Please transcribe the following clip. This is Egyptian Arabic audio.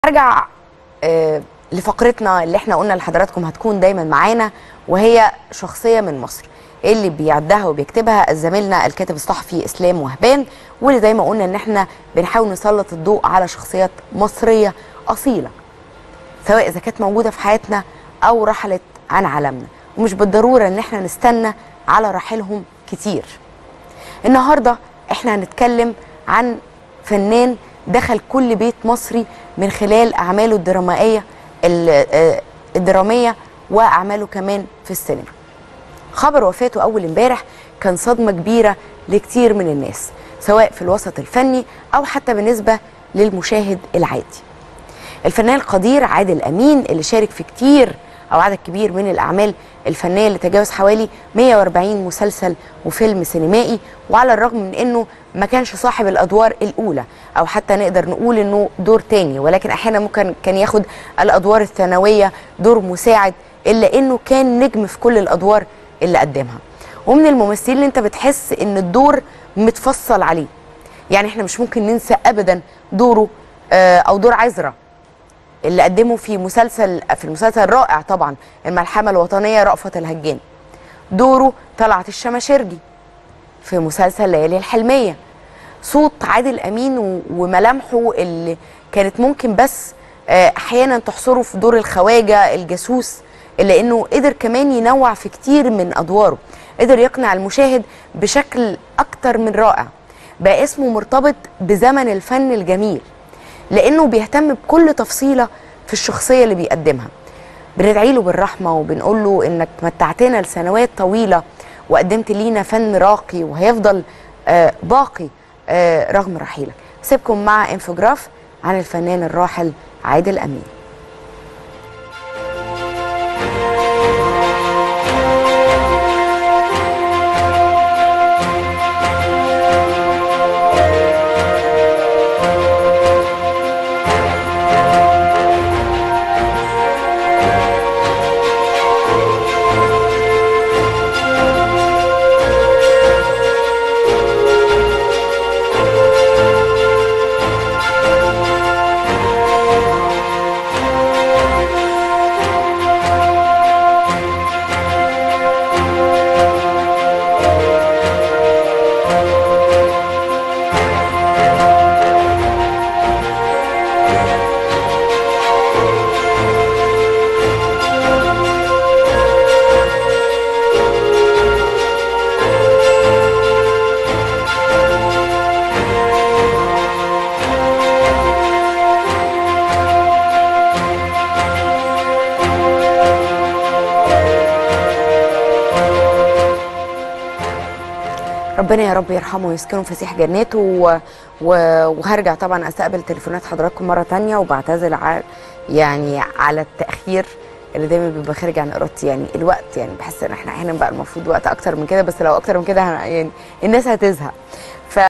ارجع آه، لفقرتنا اللي احنا قلنا لحضراتكم هتكون دايما معانا وهي شخصيه من مصر اللي بيعدها وبيكتبها زميلنا الكاتب الصحفي اسلام وهبان واللي زي ما قلنا ان احنا بنحاول نسلط الضوء على شخصيات مصريه اصيله سواء اذا كانت موجوده في حياتنا او رحلت عن عالمنا ومش بالضروره ان احنا نستنى على رحيلهم كتير النهارده احنا هنتكلم عن فنان دخل كل بيت مصري من خلال اعماله الدرامائيه ال- آه، الدراميه واعماله كمان في السينما خبر وفاته اول امبارح كان صدمه كبيره لكتير من الناس سواء في الوسط الفني او حتى بالنسبه للمشاهد العادي الفنان القدير عادل امين اللي شارك في كتير او عدد كبير من الاعمال الفنيه اللي تجاوز حوالي 140 مسلسل وفيلم سينمائي وعلى الرغم من انه ما كانش صاحب الادوار الاولى او حتى نقدر نقول انه دور تاني ولكن احيانا ممكن كان ياخد الادوار الثانويه دور مساعد الا انه كان نجم في كل الادوار اللي قدمها ومن الممثلين اللي انت بتحس ان الدور متفصل عليه يعني احنا مش ممكن ننسى ابدا دوره آه، او دور عزرا اللي قدمه في مسلسل في المسلسل الرائع طبعا الملحمه الوطنيه رأفت الهجان دوره طلعت الشماشرجي في مسلسل ليالي الحلميه صوت عادل امين و- وملامحه اللي كانت ممكن بس آه، احيانا تحصره في دور الخواجه الجاسوس الا انه قدر كمان ينوع في كتير من ادواره قدر يقنع المشاهد بشكل اكتر من رائع بقى اسمه مرتبط بزمن الفن الجميل لانه بيهتم بكل تفصيله في الشخصيه اللي بيقدمها بندعي له بالرحمه وبنقول له انك متعتنا لسنوات طويله وقدمت لينا فن راقي وهيفضل آه، باقي آه، رغم رحيلك سيبكم مع انفوجراف عن الفنان الراحل عادل امين ربنا يا رب يرحمه ويسكنه فسيح جناته و... و... وهرجع طبعا استقبل تليفونات حضراتكم مره تانية وبعتذر ع... يعني على التاخير اللي دايما بيبقى خارج عن ارادتي يعني الوقت يعني بحس ان احنا احيانا بقى المفروض وقت اكتر من كده بس لو اكتر من كده هن- يعني الناس هتزهق